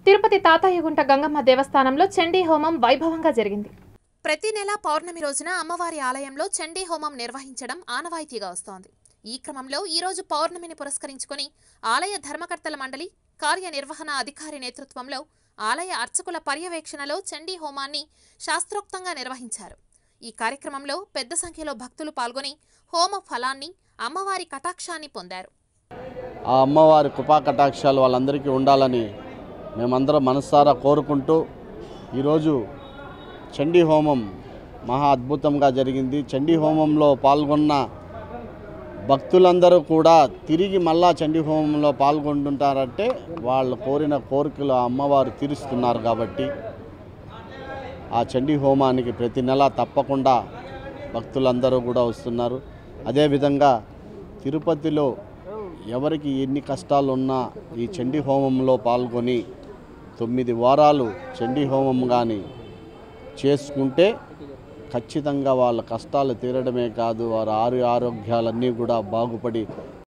తిరుపతి తాతయ్యగుంట గంగమ్మ దేవస్థానంలో చండీ హోమం వైభవంగా జరిగింది ప్రతి నెల పౌర్ణమి రోజున అమ్మవారి ఆలయంలో చండీ హోమం నిర్వహించడం ఆనవాయితీగా వస్తోంది ఈ క్రమంలో ఈ రోజు పౌర్ణమిని పురస్కరించుకొని ఆలయ ధర్మకర్తల మండలి కార్యనిర్వహణ అధికారి నేతృత్వంలో ఆలయ అర్చకుల పర్యవేక్షణలో చండీ హోమాన్ని శాస్త్రోక్తంగా నిర్వహించారు ఈ కార్యక్రమంలో పెద్ద సంఖ్యలో భక్తులు పాల్గొని హోమ ఫలాన్ని అమ్మవారి కటాక్షాన్ని పొందారు ఆ అమ్మవారి కృపా కటాక్షాలు వాళ్ళందరికీ ఉండాలని మేమందరం మనసారా కోరుకుంటూ ఈరోజు చండీ హోమం మహా అద్భుతంగా జరిగింది చండీ హోమంలో పాల్గొన్న భక్తులందరూ కూడా తిరిగి మళ్ళా చండీ హోమంలో పాల్గొంటుంటారంటే వాళ్ళు కోరిన కోరికలు ఆ అమ్మవారు తీరుస్తున్నారు కాబట్టి ఆ చండీ హోమానికి ప్రతి నెల తప్పకుండా భక్తులందరూ కూడా వస్తున్నారు అదేవిధంగా తిరుపతిలో ఎవరికి ఎన్ని కష్టాలు ఉన్నా ఈ చండీ హోమంలో పాల్గొని తొమ్మిది వారాలు చండీ హోమం కానీ చేసుకుంటే ఖచ్చితంగా వాళ్ళ కష్టాలు తీరడమే కాదు వారి ఆరు ఆరోగ్యాలన్నీ కూడా బాగుపడి